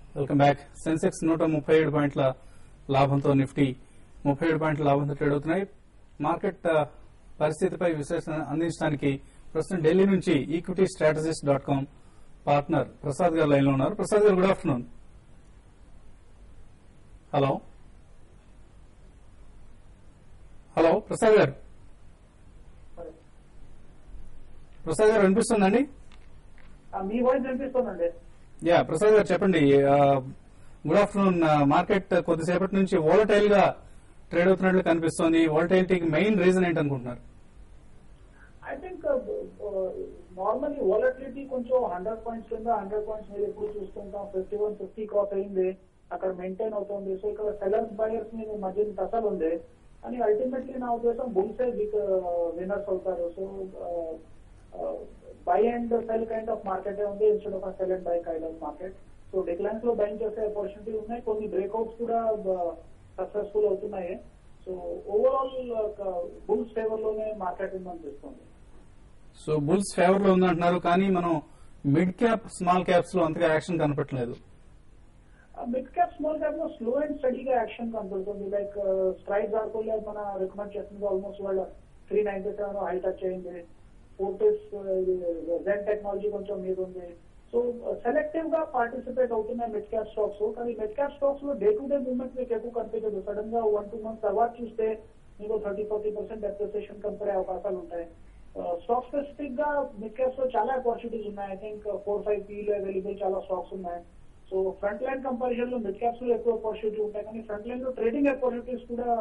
Welcome back Sensex నూట ముప్పై ఏడు పాయింట్ల లాభంతో నిఫ్టీ ముప్పై ఏడు పాయింట్ల లాభంతో ట్రేడ్ అవుతున్నాయి మార్కెట్ ఆ, పరిస్థితిపై విశ్లేషణ అందించడానికి ప్రస్తుతం ఢిల్లీ నుంచి equity strategist dot com partner Prasad garu line లో ఉన్నారు Prasad garu good afternoon hello hello Prasad garu Prasad garu వినిపిస్తుందండి ఆ, మీ వాయిస్ వినిపిస్తుందండి యా ప్రసాద్ గారు చెప్పండి ఆ, గుడ్ ఆఫ్టర్నూన్ ఆ, మార్కెట్ కొద్దిసేపటి నుంచి వోలటైల్ గా ట్రేడ్ అవుతున్నట్లు కనిపిస్తోంది వోలటైలిటీకి మెయిన్ రీజన్ ఏంటనుకుంటున్నారు ఐ థింక్ నార్మల్లీ వాలటిలిటీ కొంచెం హండ్రెడ్ పాయింట్స్ కింద హండ్రెడ్ పాయింట్స్ మీద ఎప్పుడు చూస్తుంటాం ఫిఫ్టీ వన్ ఫిఫ్టీ క్రాస్ అయింది అక్కడ మెయింటైన్ అవుతుంది సో ఇక్కడ సెలర్స్ బయర్స్ మీద మధ్య తసలు ఉంది అని అల్టిమేట్లీ నా ఉద్దేశం బుల్సే బిగ్ విన్నర్స్ అవుతారు so buy and sell kind of market ఉంది instead of sell and buy kind of market so declines లో బయింగ్ చేసే ఆపర్చునిటీ ఉన్నాయి కొన్ని బ్రేక్అవుట్స్ కూడా సక్సెస్ఫుల్ అవుతున్నాయి సో ఓవరాల్ బుల్స్ ఫేవర్ లోనే మార్కెట్ ఉందనిపిస్తుంది సో బుల్స్ ఫేవర్ లో ఉందంటున్నారు కానీ మనం మిడ్ క్యాప్ స్మాల్ క్యాప్స్ లో అంతగా యాక్షన్ కనపట్లేదు మిడ్ క్యాప్ స్మాల్ క్యాప్ లో స్లో అండ్ స్టడీగా యాక్షన్ కనబడుతుంది లైక్ స్ట్రైక్ ఆర్కోలే మన రికమెండ్ చేస్తుంది ఆల్మోస్ట్ వాళ్ళ three ninety seven high touch అయింది ఫోర్టిస్ జెన్ టెక్నాలజీ కొంచెం మీద ఉంది సో సెలెక్టివ్ గా పార్టిసిపేట్ అవుతున్నాయి మిడ్ క్యాప్ స్టాక్స్ కానీ మిడ్ క్యాప్ స్టాక్స్ లో డే టు డే మూవ్మెంట్ మీకు ఎక్కువ కనిపించదు సడన్ గా వన్ టూ మంత్స్ తర్వాత చూస్తే మీకు thirty forty percent depreciation compare అవకాశాలు ఉంటాయి స్టాక్ స్పెసిఫిక్ గా మిడ్ క్యాప్స్ లో చాలా ఆపర్చునిటీస్ ఉన్నాయి I think four five P లో అవైలబుల్ చాలా స్టాక్స్ ఉన్నాయి సో ఫ్రంట్ లైన్ కంపారిజన్ లో మిడ్ క్యాప్స్ లో ఎక్కువ ఆపర్చునిటీ ఉంటాయి కానీ ఫ్రంట్ లైన్ లో ట్రేడింగ్ ఆపర్చునిటీస్ కూడా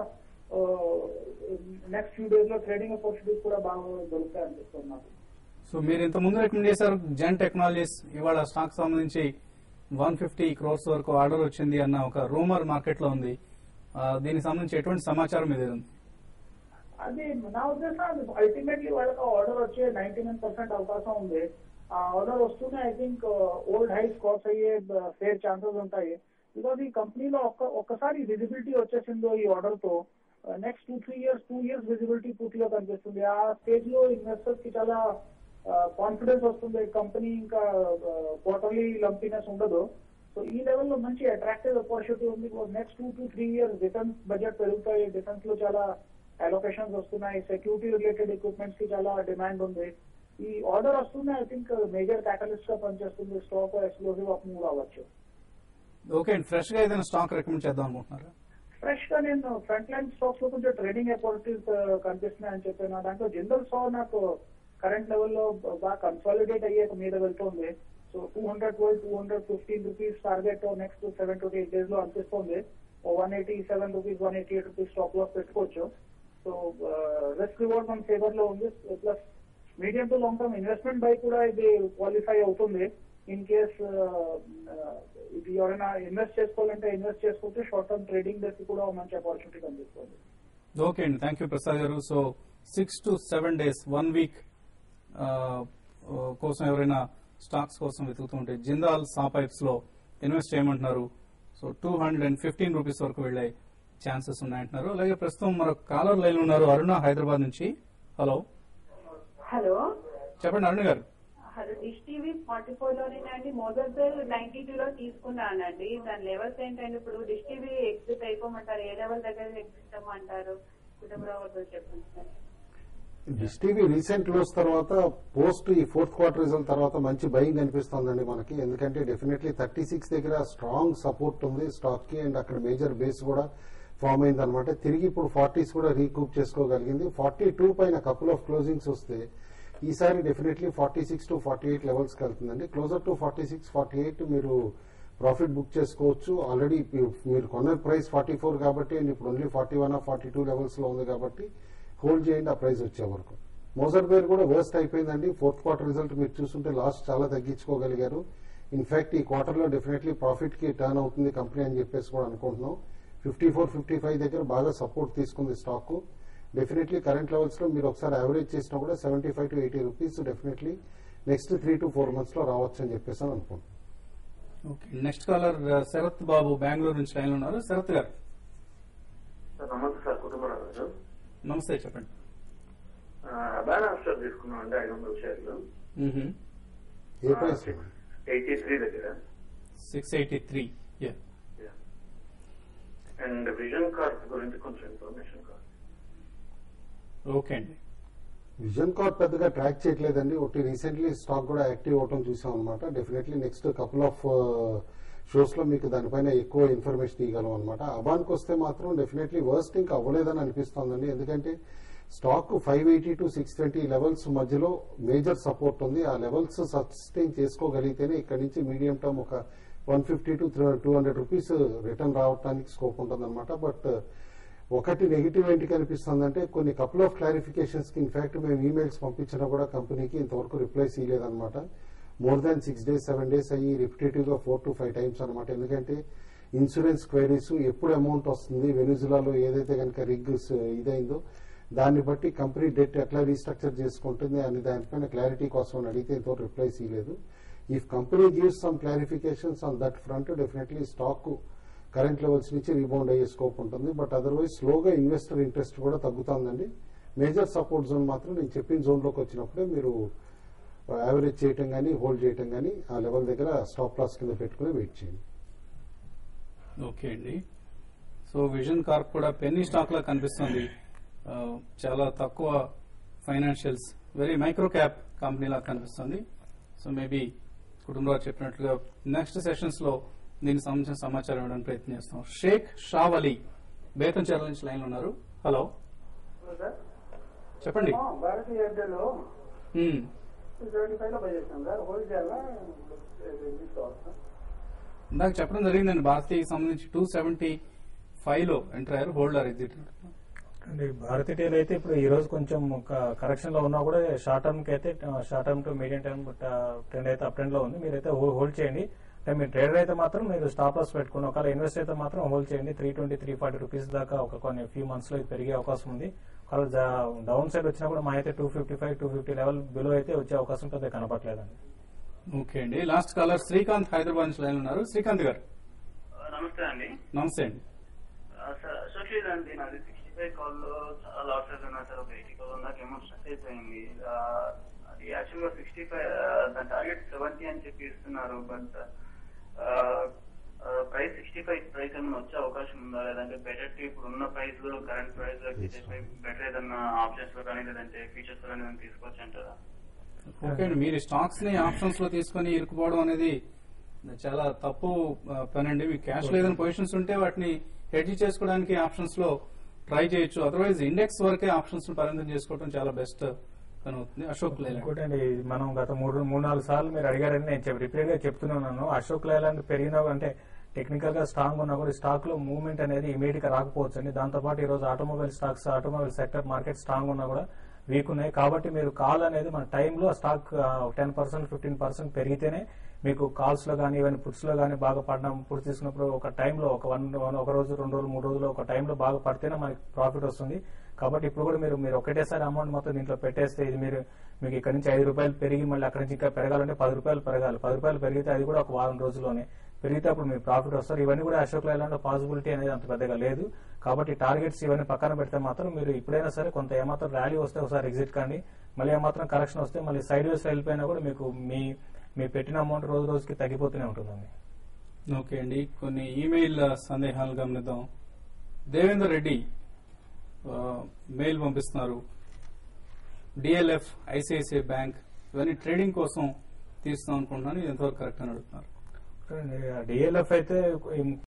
నెక్స్ట్ ఫ్యూ డేస్ లో ట్రేడింగ్ ఆపర్చునిటీస్ కూడా బాగా దొరుకుతాయి అనిపిస్తుంది నాకు సో మీరు ఇంత ముందు రికమెండ్ చేశారు జెన్ టెక్నాలజీస్ ఇవాళ స్టాక్ సంబంధించి వన్ ఫిఫ్టీ క్రోర్స్ వరకు ఆర్డర్ వచ్చింది అన్న ఒక రూమర్ మార్కెట్ లో ఉంది ఆ, దీనికి సంబంధించి ఎటువంటి సమాచారం మీద ఉంది అది నా ఉద్దేశం అల్టిమేట్లీ వాళ్ళకి ఆర్డర్ వచ్చే నైన్టీ నైన్ పర్సెంట్ అవకాశం ఉంది ఆ ఆర్డర్ వస్తూనే I think old highs cross అయ్యే ఫేర్ ఛాన్సెస్ ఉంటాయి బికాస్ ఈ కంపెనీలో ఒక్క ఒక్కసారి విజిబిలిటీ వచ్చేసిందో ఈ ఆర్డర్ తో next two three years two years visibility పూర్తిగా కనిపిస్తుంది ఆ స్టేజ్ లో ఇన్వెస్టర్స్ కి చాలా కాన్ఫిడెన్స్ వస్తుంది కంపెనీ ఇంకా క్వార్టర్లీ లంపీనెస్ ఉండదు సో ఈ లెవెల్లో మంచి అట్రాక్టివ్ ఆపర్చునిటీ ఉంది next two to three years defence budget పెరుగుతాయి డిఫెన్స్ లో చాలా అలొకేషన్స్ వస్తున్నాయి సెక్యూరిటీ రిలేటెడ్ ఎక్విప్మెంట్స్ కి చాలా డిమాండ్ ఉంది ఈ ఆర్డర్ వస్తుంది ఐ థింక్ మేజర్ క్యాటలిస్ట్ గా పనిచేస్తుంది స్టాక్ ఎక్స్క్లూజివ్ ఆఫ్ మూవ్ అవ్వచ్చు ఓకే అండి ఫ్రెష్ గా ఏదైనా స్టాక్ రికమెండ్ చేద్దాం అనుకుంటున్నారా ఫ్రెష్ గా నేను ఫ్రంట్ లైన్ స్టాక్స్ లో కొంచెం ట్రేడింగ్ ఆపర్చునిటీస్ కనిపిస్తున్నాయి అని చెప్పాను దాంట్లో జిందల్ స్టా నాకు కరెంట్ లెవెల్లో బాగా కన్సాలిడేట్ అయ్యే మీద వెళ్తుంది so two hundred twelve two hundred fifteen rupees target next seven to eight days లో అనిపిస్తుంది one eighty seven rupees one eighty eight rupees stop loss పెట్టుకోవచ్చు సో రిస్క్ రివార్డ్ మన ఫేవర్ లో ఉంది plus medium to long term investment buy కూడా ఇది qualify అవుతుంది in case ఇది ఎవరైనా ఇన్వెస్ట్ చేసుకోవాలంటే ఇన్వెస్ట్ చేసుకుంటే షార్ట్ టర్మ్ ట్రేడింగ్ బేస్ కూడా ఒక మంచి ఆపర్చునిటీ కనిపిస్తుంది ఓకే అండి thank you Prasad garu so six to seven days one week కోసం ఎవరైనా స్టాక్స్ కోసం వెతుకుతూ ఉంటే జిందాల్ సా పైప్స్ లో ఇన్వెస్ట్ చేయమంటున్నారు so two hundred and fifteen rupees వరకు వెళ్లే ఛాన్సెస్ ఉన్నాయంటున్నారు అలాగే ప్రస్తుతం మరొక కాలర్ లైన్ ఉన్నారు అరుణ హైదరాబాద్ నుంచి హలో హలో చెప్పండి Aruna garu hello Dish TV forty four లోనేనండి మోదర్ బెల్ నైన్టీ టూ లో తీసుకున్నానండి దాని లెవెల్స్ ఏంటంటే ఇప్పుడు డిష్ టీవీ ఎగ్జిట్ అయిపోమంటారు ఏ లెవెల్ దగ్గర ఎగ్జిట్ అవ్వమంటారు కుటుంబరావుతో చెప్పండి sir Dish TV recent lows తర్వాత పోస్ట్ ఈ ఫోర్త్ క్వార్టర్ రిజల్ట్ తర్వాత మంచి బయింగ్ అనిపిస్తోందండి మనకి ఎందుకంటే డెఫినెట్లీ థర్టీ సిక్స్ దగ్గర స్ట్రాంగ్ సపోర్ట్ ఉంది స్టాక్ కి అండ్ అక్కడ మేజర్ బేస్ కూడా ఫామ్ అయింది అనమాట తిరిగి ఇప్పుడు ఫార్టీస్ కూడా రీకూప్ చేసుకోగలిగింది ఫార్టీ టూ పైన కపుల్ ఆఫ్ క్లోజింగ్స్ వస్తే ఈసారి definitely forty six to forty eight levels కి వెళ్తుందండి closer to forty six forty eight మీరు ప్రాఫిట్ బుక్ చేసుకోవచ్చు ఆల్రెడీ మీరు కొన్న ప్రైస్ ఫార్టీ ఫోర్ కాబట్టి అండ్ ఇప్పుడు only forty one forty two levels లో ఉంది కాబట్టి హోల్డ్ చేయండి ఆ ప్రైస్ వచ్చే వరకు మోసర్ బేర్ కూడా వర్స్ట్ అయిపోయిందండి ఫోర్త్ క్వార్టర్ రిజల్ట్ మీరు చూస్తుంటే లాస్ట్ చాలా తగ్గించుకోగలిగారు ఇన్ఫాక్ట్ ఈ క్వార్టర్ లో డెఫినెట్లీ ప్రాఫిట్ కి టర్న్ అవుతుంది కంపెనీ అని చెప్పేసి కూడా అనుకుంటున్నాం ఫిఫ్టీ ఫోర్ ఫిఫ్టీ ఫైవ్ దగ్గర బాగా సపోర్ట్ తీసుకుంది స్టాక్ డెఫినెట్లీ కరెంట్ లెవెల్స్ లో మీరు ఒకసారి యావరేజ్ చేసినా కూడా seventy five to eighty rupees definitely next three to four months లో రావచ్చు అని చెప్పేసి అని అనుకుంటున్నాం okay next caller Sharath Babu Bengaluru నుంచి లైన్ ఉన్నారు శరత్ గారు సార్ నమస్తే సార్ కుటుంబరావు గారు నమస్తే చెప్పండి అబానా స్టాక్ తీసుకున్నాం అంటే ఐదు వందల షేర్లు మ్హూ. ఏ ప్రైస్ ఎయిటీ త్రీ దగ్గర six eighty three and Vision cards గురించి కొంచెం ఇన్ఫర్మేషన్ కావాలి ఓకే అండి విజన్ కార్డ్ పెద్దగా ట్రాక్ చేయట్లేదండి ఒకటి రీసెంట్లీ స్టాక్ కూడా యాక్టివ్ అవటం చూసాం అనమాట definitely next couple of shows లో మీకు దానిపైన ఎక్కువ ఇన్ఫర్మేషన్ ఇవ్వగలం అనమాట అబాన్కి వస్తే మాత్రం డెఫినెట్లీ వర్స్ట్ ఇంకా అవ్వలేదని అనిపిస్తోందండి ఎందుకంటే stock five eighty to six twenty levels మధ్యలో మేజర్ సపోర్ట్ ఉంది ఆ లెవెల్స్ సస్టైన్ చేసుకోగలిగితేనే ఇక్కడ నుంచి మీడియం టర్మ్ ఒక one fifty to two hundred rupees return రావడానికి స్కోప్ ఉంటుందన్నమాట బట్ ఒకటి నెగిటివ్ ఏంటి కనిపిస్తుందంటే కొన్ని కపుల్ ఆఫ్ క్లారిఫికేషన్స్ కి ఇన్ఫాక్ట్ మేము ఈమెయిల్స్ పంపించినా కూడా కంపెనీకి ఇంతవరకు రిప్లైస్ ఇవ్వలేదన్నమాట more than six days seven days అయ్యి రిపిటేటివ్ గా ఫోర్ టు ఫైవ్ టైమ్స్ అనమాట ఎందుకంటే ఇన్సూరెన్స్ క్వైరీస్ ఎప్పుడు అమౌంట్ వస్తుంది వెనుజులాలో ఏదైతే కనుక రిగ్ ఇదైందో దాన్ని బట్టి కంపెనీ డెట్ ఎట్లా రీస్ట్రక్చర్ చేసుకుంటుంది అని దానిపైన క్లారిటీ కోసం అని అడిగితే ఇంతవరకు రిప్లైస్ ఇవ్వలేదు if company gives some clarifications on that front definitely stock current levels నుంచి రీబౌండ్ అయ్యే స్కోప్ ఉంటుంది బట్ అదర్వైజ్ స్లోగా ఇన్వెస్టర్ ఇంట్రెస్ట్ కూడా తగ్గుతుందండి మేజర్ సపోర్ట్ జోన్ మాత్రం నేను చెప్పిన జోన్ లోకి వచ్చినప్పుడే మీరు యావరేజ్ చేయటం కానీ హోల్డ్ చేయటం కానీ ఆ లెవెల్ దగ్గర స్టాప్ లాస్ కింద పెట్టుకుని వెయిట్ చేయండి ఓకే అండి సో విజన్ కార్ప్ కూడా పెన్నీ స్టాక్ లా కనిపిస్తుంది ఆ, చాలా తక్కువ financials very micro cap company లా కనిపిస్తుంది సో మేబీ కుటుంబరావు చెప్పినట్లుగా నెక్స్ట్ సెషన్స్ లో దీనికి సంబంధించిన సమాచారం ఇవ్వడానికి ప్రయత్నం చేస్తాం షేక్ షావ్ అలీ బేతం చెర్ల నుంచి లైన్ లో ఉన్నారు హలో సార్ చెప్పండి భారతీయ ఎయిర్టెల్ మ్మ్. సెవెంటీ ఫైవ్ లో బై చేస్తాం సార్ హోల్డ్ చేయాలా తీసుకోవాలి సార్ ఇందాక చెప్పడం జరిగిందండి భారతీయకి సంబంధించి టూ సెవెంటీ ఫైవ్ లో ఎంటర్ అయ్యారు హోల్డర్ ఇది అండి భారతీ టైల్ అయితే ఇప్పుడు ఈ రోజు కొంచెం కరెక్షన్ లో ఉన్నా కూడా షార్ట్ టర్మ్ కి అయితే short term to medium term trend అయితే అప్ ట్రెండ్ లో ఉంది మీరైతే హోల్డ్ చేయండి అంటే మీరు ట్రేడర్ అయితే మాత్రం మీరు స్టాప్ లాస్ పెట్టుకుని ఒకవేళ ఇన్వెస్ట్ అయితే మాత్రం హోల్డ్ చేయండి three twenty three forty rupees దాకా ఒక కొన్ని ఫ్యూ మంత్స్ లో ఇది పెరిగే అవకాశం ఉంది ఒకవేళ డౌన్ సైడ్ వచ్చినా కూడా మా అయితే two fifty five two fifty level below అయితే వచ్చే అవకాశం పెద్ద కనపట్లేదండి ఓకే అండి లాస్ట్ కాలర్ శ్రీకాంత్ హైదరాబాద్ నుంచి లైన్ ఉన్నారు శ్రీకాంత్ గారు నమస్తే అండి నమస్తే అండి సార్ అసోసియేట్ అండి నాది సిక్స్టీ ఫైవ్ కాల్ లో చాలా లాసెస్ ఉన్నాయి సార్ ఒక ఎయిటీ కాల్ దాకా అమౌంట్ స్ట్రక్ అయిపోయింది ఆ, అది యాక్చువల్ గా సిక్స్టీ ఫైవ్ దాని టార్గెట్ సెవెంటీ అని చెప్పి ఇస్తున్నారు but price sixty five price ఏమైనా వచ్చే అవకాశం ఉందా లేదంటే బెటర్ ఇప్పుడు ఉన్న ప్రైస్ లో కరెంట్ ప్రైస్ లో బెటర్ ఏదన్నా ఆప్షన్స్ లో కానీ లేదంటే ఫీచర్స్ లో కానీ ఏదైనా తీసుకోవచ్చు అంటారా ఓకే అండి మీరు స్టాక్స్ ని ఆప్షన్స్ లో తీసుకొని ఇరుకుపోవడం అనేది చాలా తప్పు ఆ, పని అండి మీకు క్యాష్ లేదని పొజిషన్స్ ఉంటే వాటిని హెడ్జ్ చేసుకోవడానికి ఆప్షన్స్ లో ట్రై చేయొచ్చు అదర్వైజ్ ఇండెక్స్ వరకే ఆప్షన్స్ పరిమితం చేసుకోవడం చాలా బెస్ట్ పని అవుతుంది అశోక్ లేలాండ్ ఇంకోటి అండి మనం గత మూడు మూడు నాలుగు సార్లు మీరు అడిగారని నేను రిపీట్ గా చెప్తున్నాను అశోక్ లేలాండ్ పెరిగినా అంటే టెక్నికల్ గా స్ట్రాంగ్ ఉన్నా కూడా స్టాక్ లో మూవ్మెంట్ అనేది ఇమీడియట్ గా రాకపోవచ్చు అండి దాంతో పాటు ఈ రోజు automobile stocks automobile sector market strong ఉన్నా కూడా వీక్ ఉన్నాయి కాబట్టి మీరు కాల్ అనేది మన టైంలో stock ten percent fifteen percent పెరిగితేనే మీకు కాల్స్ లో కానీ ఈవెన్ పుట్స్ లో కానీ బాగా పడడం పుట్స్ తీసుకున్నప్పుడు ఒక టైంలో ఒక వన్ ఒక రోజు రెండు రోజులు మూడు రోజులు ఒక టైంలో బాగా పడితేనే మనకి ప్రాఫిట్ వస్తుంది కాబట్టి ఇప్పుడు కూడా మీరు మీరు ఒకటేసారి అమౌంట్ మొత్తం దీంట్లో పెట్టేస్తే ఇది మీరు మీకు ఇక్కడ నుంచి ఐదు రూపాయలు పెరిగి మళ్ళీ అక్కడ నుంచి ఇంకా పెరగాలంటే పది రూపాయలు పెరగాలి పది రూపాయలు పెరిగితే అది కూడా ఒక వారం రోజుల్లోనే పెరిగితే అప్పుడు మీకు ప్రాఫిట్ వస్తారు ఇవన్నీ కూడా అశోక్ లైలాండ్ పాసిబిలిటీ అనేది అంత పెద్దగా లేదు కాబట్టి టార్గెట్స్ ఇవన్నీ పక్కన పెడితే మాత్రం మీరు ఇప్పుడైనా సరే కొంత ఏమాత్రం ర్యాలీ వస్తే ఒకసారి ఎగ్జిట్ కానీ మళ్ళీ ఏమాత్రం కరెక్షన్ వస్తే మళ్ళీ సైడ్ వేస్ వెళ్ళిపోయినా కూడా మీకు మీ మీ పెట్టిన అమౌంట్ రోజు రోజుకి తగ్గిపోతూనే ఉంటుందండి ఓకే అండి కొన్ని ఈమెయిల్ సందేహాలు గమనిద్దాం దేవేందర్ రెడ్డి ఆ, మెయిల్ పంపిస్తున్నారు డిఎల్ఎఫ్ ఐసిఐసిఐ బ్యాంక్ ఇవన్నీ ట్రేడింగ్ కోసం తీస్తాం అనుకుంటున్నాను ఇది ఎంతవరకు కరెక్ట్ అని అడుగుతున్నారు డిఎల్ఎఫ్ అయితే